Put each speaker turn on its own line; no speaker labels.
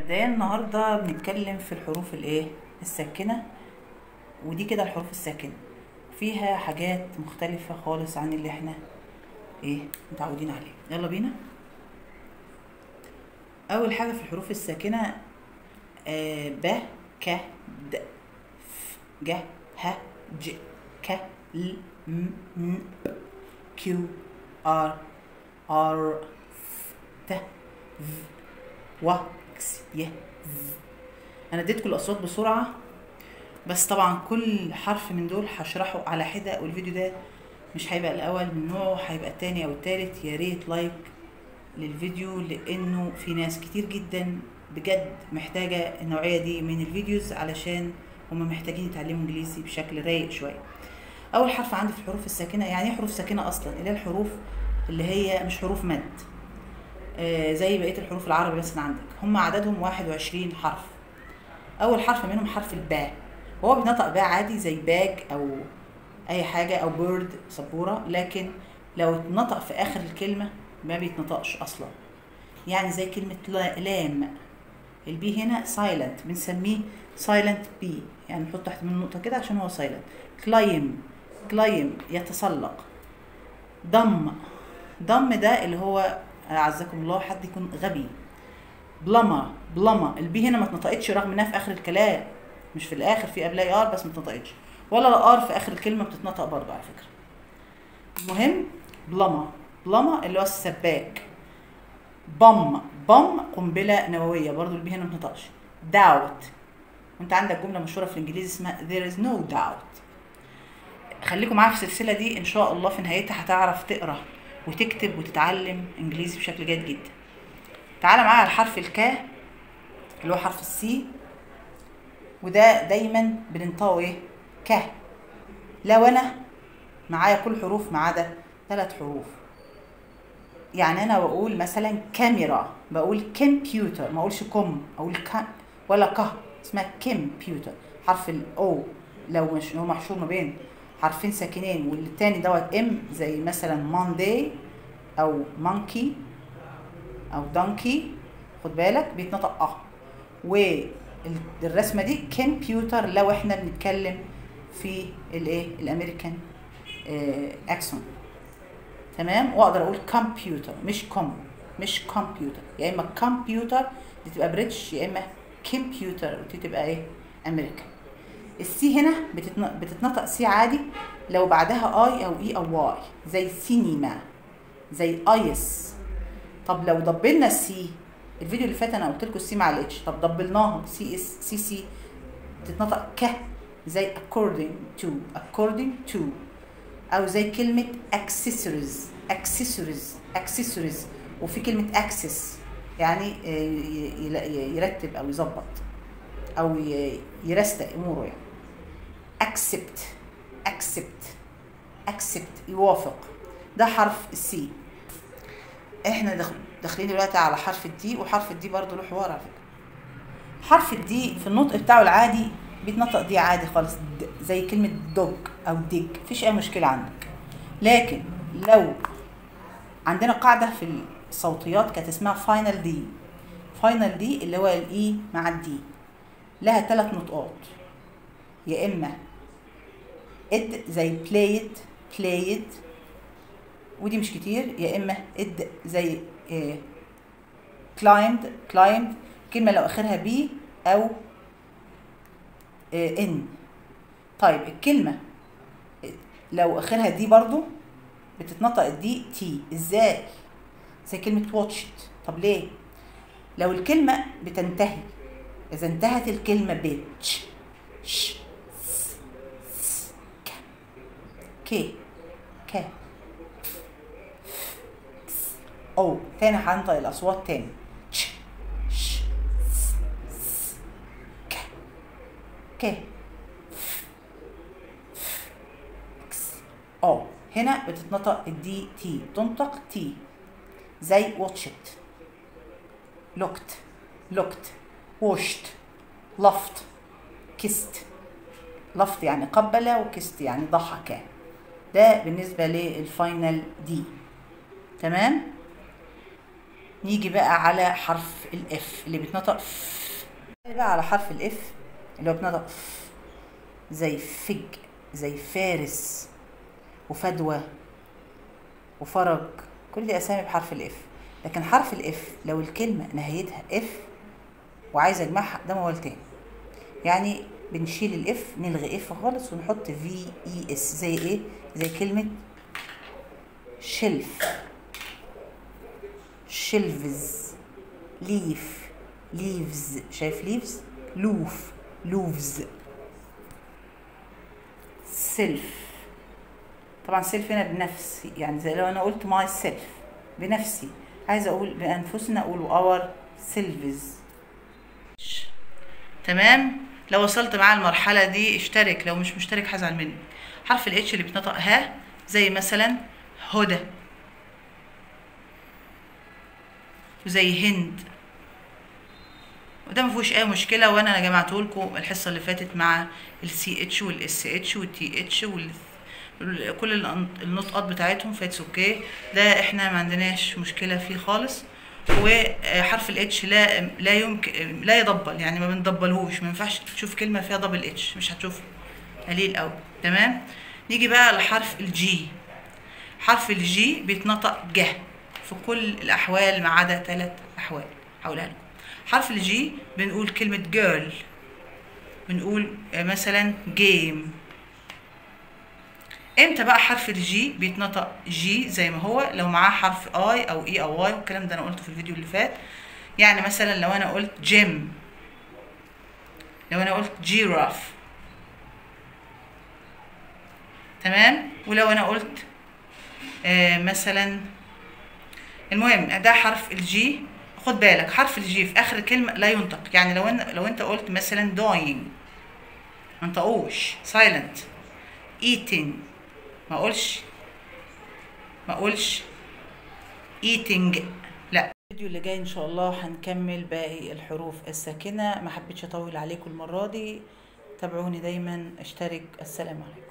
مبدئيا النهارده بنتكلم في الحروف الايه الساكنه ودي كده الحروف الساكنه فيها حاجات مختلفه خالص عن اللي احنا ايه متعودين عليه يلا بينا اول حاجه في الحروف الساكنه آه ب ك د ف ج ه ج ك ل م ن ب كيو ار ار ف ت ف و اكس ي ز انا اديتكم الاصوات بسرعه بس طبعا كل حرف من دول هشرحه على حده والفيديو ده مش هيبقى الاول من نوعه هيبقى التاني او التالت يا ريت لايك للفيديو لانه في ناس كتير جدا بجد محتاجه النوعيه دي من الفيديوز علشان هما محتاجين يتعلموا انجليزي بشكل رايق شويه اول حرف عندي في الحروف الساكنه يعني ايه حروف ساكنه اصلا اللي هي الحروف اللي هي مش حروف مد آه زي بقيه الحروف العربي مثلا عندك هم عددهم 21 حرف اول حرف منهم حرف الباء وهو بيتنطق باء عادي زي باج او اي حاجه او بيرد سبوره لكن لو اتنطق في اخر الكلمه ما بيتنطقش اصلا يعني زي كلمه لام البي هنا سايلنت بنسميه سايلنت بي يعني نحط تحت منه نقطه كده عشان هو سايلنت كلايم كلايم يتسلق ضم ضم ده اللي هو اعزكم الله حد يكون غبي بلما بلما البي هنا ما اتنطقتش رغم انها في اخر الكلام مش في الاخر في قبلها ار بس ما اتنطقتش ولا الار في اخر الكلمه بتتنطق برضه على فكره المهم بلما بلما اللي هو السباك بم بم قنبله نوويه برضه البي هنا ما اتنطقش داوت وانت عندك جمله مشهوره في الانجليزي اسمها there is no doubt خليكم معايا في السلسله دي ان شاء الله في نهايتها هتعرف تقرا وتكتب وتتعلم انجليزي بشكل جيد جدا تعالى معايا على حرف الكا اللي هو حرف السي وده دايما بننطقه ايه ك لو انا معايا كل حروف ما عدا ثلاث حروف يعني انا بقول مثلا كاميرا بقول كمبيوتر ما اقولش كم اقول ك ولا ك اسمها كمبيوتر حرف الاو لو مش هو محشور ما بين حرفين ساكنين والتاني دوت ام زي مثلا ماندي او مانكي او دانكي خد بالك بيتنطق اه والرسمه دي كمبيوتر لو احنا بنتكلم في الايه الامريكان اكسون تمام واقدر اقول كمبيوتر مش كوم مش كمبيوتر يا اما كمبيوتر دي تبقى بريتش يا اما كمبيوتر دي تبقى ايه امريكان السي هنا بتتنطق سي عادي لو بعدها اي او اي او واي زي سينما زي ايس طب لو ضبلنا السي الفيديو اللي فات انا قلت لكم السي مع الاتش طب ضبلناها سي اس سي سي تتنطق ك زي according to according to او زي كلمه accessories accessories accessories وفي كلمه access يعني يرتب او يظبط او يرستق اموره يعني accept accept accept يوافق ده حرف السي احنا داخلين دلوقتي على حرف الدي وحرف الدي برضه له حوار على فكره حرف الدي في النطق بتاعه العادي بيتنطق دي عادي خالص زي كلمه دوج او ديج مفيش اي مشكله عندك لكن لو عندنا قاعده في الصوتيات كانت اسمها فاينل دي فاينل دي اللي هو الاي مع الدي لها ثلاث نطقات يا اما اد زي played played ودي مش كتير يا اما اد زي إيه climbed climbed كلمة لو اخرها بي او إيه ان طيب الكلمة لو اخرها دي برضو بتتنطق دي تي ازاي زي كلمة watched طب ليه لو الكلمة بتنتهي إذا انتهت الكلمة ب ش ش س س ك ك ك أو تاني هنطق الأصوات تاني ش ش س س ك ك أو هنا بتتنطق الدي تي تنطق تي زي واتشت لوكت لوكت وشت لفت كست لفت يعني قبل وكست يعني ضحك ده بالنسبة للفاينل دي تمام نيجي بقى على حرف الاف اللي بيتنطق ف بقى على حرف الاف اللي هو بيتنطق ف زي فج زي فارس وفدوى وفرج كل دي اسامي بحرف الاف لكن حرف الاف لو الكلمه نهايتها اف وعايزه اجمعها ده موال تاني يعني بنشيل الاف نلغي اف خالص ونحط في اي اس زي ايه زي كلمه شلف شلفز ليف ليفز شايف ليفز لوف لوفز سيلف طبعا سيلف هنا بنفسي يعني زي لو انا قلت ماي سيلف بنفسي عايزه اقول بانفسنا اقول اور سيلفز تمام لو وصلت معاه المرحله دي اشترك لو مش مشترك هزعل منك حرف الاتش اللي بيتنطق ها زي مثلا هدى وزي هند وده ما فيهوش اي مشكله وانا انا جمعته لكم الحصه اللي فاتت مع السي اتش والاس اتش والتي اتش وال كل الأن- النطقات بتاعتهم فاتس اوكي ده احنا ما عندناش مشكله فيه خالص وحرف الاتش لا لا يمكن لا يضبل يعني ما بندبلهوش ما ينفعش تشوف كلمه فيها دبل اتش مش هتشوفه قليل قوي تمام نيجي بقى لحرف الجي حرف الجي بيتنطق جه في كل الاحوال ما عدا ثلاث احوال هقولها لكم حرف الجي بنقول كلمه جيرل بنقول آه، مثلا جيم امتى بقى حرف الجي بيتنطق جي زي ما هو لو معاه حرف اي او اي او واي والكلام ده انا قلته في الفيديو اللي فات يعني مثلا لو انا قلت جيم لو انا قلت جيراف تمام ولو انا قلت آه مثلا المهم ده حرف الجي خد بالك حرف الجي في اخر الكلمه لا ينطق يعني لو ان لو انت قلت مثلا dying ما انطقوش silent eating ما اقولش ما اقولش eating لا الفيديو اللي جاي ان شاء الله هنكمل باقي الحروف الساكنه ما حبيتش اطول عليكم المره دي تابعوني دايما اشترك السلام عليكم